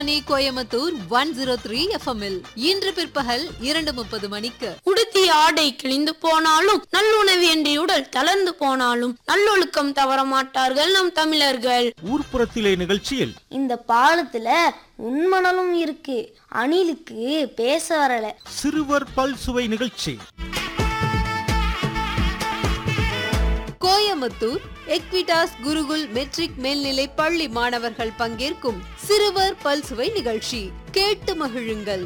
Akashvani Coimbatore one zero three எஃப்எம்இல் இன்று பிற்பகல் இரண்டு முப்பது மணிக்கு உடுத்திய ஆடை கிழிந்து போனாலும் நல்லுணவு என்று உடல் தளர்ந்து போனாலும் நல்லொழுக்கம் தவற மாட்டார்கள் நம் தமிழர்கள் ஊர்ப்புறத்திலே நிகழ்ச்சியில் இந்த பாலத்துல உண்மணலும் இருக்கு அணிலுக்கு பேச வரல சிறுவர் பல் சுவை நிகழ்ச்சி கோயம்புத்தூர் எக்விடாஸ் குருகுல் மெட்ரிக் மேல்நிலை பள்ளி மாணவர்கள் பங்கேற்கும் சிறுவர் பல்சுவை நிகழ்ச்சி கேட்டு மகிழுங்கள்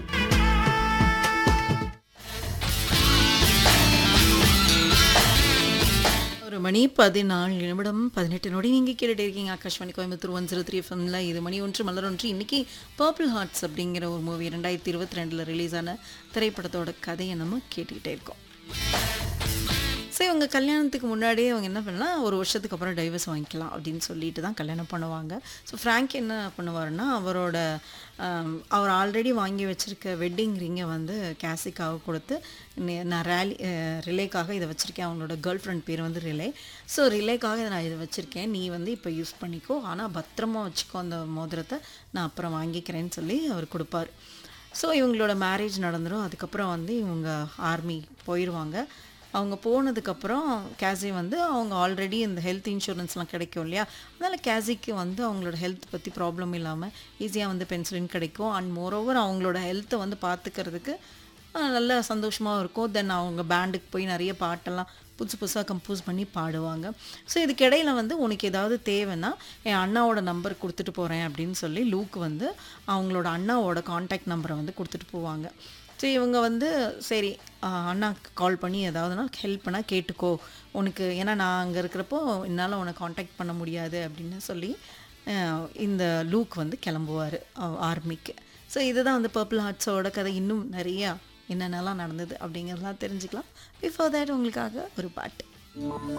ஒரு மணி பதினாலு நிமிடம் பதினெட்டு நொடி நீங்கள் கேட்டுட்டு இருக்கீங்க Akashvani Coimbatore one zero three எஃப்எம்ல இது மணி ஒன்று மலர் ஒன்று இன்னைக்கு பர்பிள் ஹார்ட்ஸ் அப்படிங்கிற ஒரு மூவி ரெண்டாயிரத்தி இருபத்தி ரெண்டில் ரிலீஸ் ஆன திரைப்படத்தோட கதையை நம்ம கேட்டுக்கிட்டே இருக்கோம் ஸோ இவங்க கல்யாணத்துக்கு முன்னாடியே அவங்க என்ன பண்ணலாம் ஒரு வருஷத்துக்கு அப்புறம் டைவர்ஸ் வாங்கிக்கலாம் அப்படின்னு சொல்லிட்டு தான் கல்யாணம் பண்ணுவாங்க ஸோ ஃப்ராங்க் என்ன பண்ணுவாருன்னா அவரோட ஆம், அவர் ஆல்ரெடி வாங்கி வச்சிருக்க வெட்டிங் ரிங்கை வந்து கேசிக்காக கொடுத்து நே- நான் ரேலி ரிலேக்காக இதை வச்சுருக்கேன் அவங்களோட கேர்ள் ஃப்ரெண்ட் பேர் வந்து ரிலே ஸோ ரிலேக்காக இதை நான் இதை வச்சுருக்கேன் நீ வந்து இப்போ யூஸ் பண்ணிக்கோ ஆனால் பத்திரமா வச்சுக்கோ அந்த மோதிரத்தை நான் அப்புறம் வாங்கிக்கிறேன்னு சொல்லி அவர் கொடுப்பார் ஸோ இவங்களோட மேரேஜ் நடந்துடும் அதுக்கப்புறம் வந்து இவங்க ஆர்மி போயிடுவாங்க அவங்க போனதுக்கப்புறம் கேசி வந்து அவங்க ஆல்ரெடி இந்த ஹெல்த் இன்சூரன்ஸ்லாம் கிடைக்கும் இல்லையா அதனால் கேசிக்கு வந்து அவங்களோட ஹெல்த் பற்றி ப்ராப்ளம் இல்லாமல் ஈஸியாக வந்து பென்சிலின் கிடைக்கும் அண்ட் மோரோவர் அவங்களோட ஹெல்த்தை வந்து பார்த்துக்கிறதுக்கு அஹ், நல்ல சந்தோஷமாக இருக்கும் தென் அவங்க பேண்டுக்கு போய் நிறைய பாட்டெல்லாம் புதுசு புதுசாக கம்போஸ் பண்ணி பாடுவாங்க ஸோ இதுக்கு இடையில வந்து உனக்கு ஏதாவது தேவைன்னா என் அண்ணாவோட நம்பர் கொடுத்துட்டு போகிறேன் அப்படின்னு சொல்லி லூக் வந்து அவங்களோட அண்ணாவோட காண்டாக்ட் நம்பரை வந்து கொடுத்துட்டு போவாங்க ஸோ இவங்க வந்து சரி ஆஹ், அண்ணாக்கு கால் பண்ணி ஏதாவதுனா ஹெல்ப் பண்ணால் கேட்டுக்கோ உனக்கு ஏன்னா நான் அங்கே இருக்கிறப்போ என்னால் உன்னை காண்டாக்ட் பண்ண முடியாது அப்படின்னு சொல்லி ஆஹ், இந்த லூக் வந்து கிளம்புவார் ஆர்மிக்கு ஸோ இதுதான் வந்து பர்பிள் ஹார்ட்ஸோட கதை இன்னும் நிறையா என்னென்னலாம் நடந்தது அப்படிங்கிறதெல்லாம் தெரிஞ்சுக்கலாம் பிஃபோர் தேட் உங்களுக்காக ஒரு பாட்டு